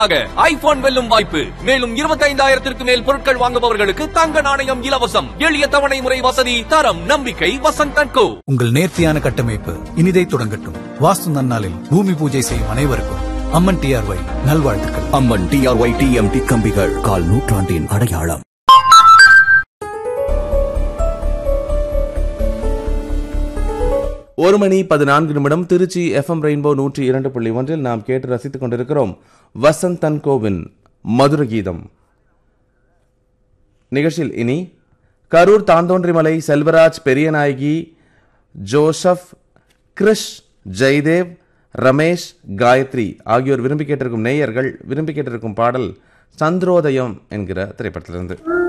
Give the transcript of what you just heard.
iPhone வெல்லும் வாய்ப்பு மேலும் இருபத்தைந்தாயிரத்திற்கு மேல் பொருட்கள் வாங்குபவர்களுக்கு தங்க நாணயம் இலவசம் எளிய தவணை முறை வசதி தரம் நம்பிக்கை வசந்த் அண்ட் கோ உங்கள் நேர்த்தியான கட்டமைப்பு இனிதை தொடங்கட்டும் வாஸ்து நன்னாளில் பூமி பூஜை செய்யும் அனைவருக்கும் அம்மன் டிஆர்ஒய் நல்வாழ்த்துக்கள் அம்மன் டிஆர்ஒய் டிஎம்டி கம்பிகள் கால் நூற்றாண்டின் அடையாளம் ஒரு மணி பதினான்கு நிமிடம் திருச்சி எஃப்எம் ரெயின்போ நூற்றி இரண்டு புள்ளி ஒன்றில் நாம் கேட்டு ரசித்துக் கொண்டிருக்கிறோம் வசந்தன் கோவின் மதுர கீதம் நிகழ்ச்சியில் இனி கரூர் தாந்தோன்றிமலை செல்வராஜ் பெரியநாயகி ஜோசப் கிரிஷ் ஜெய்தேவ் ரமேஷ் காயத்ரி ஆகியோர் விரும்பி கேட்டிருக்கும் நேயர்கள் விரும்பி கேட்டிருக்கும் பாடல் சந்திரோதயம் என்கிற திரைப்படத்திலிருந்து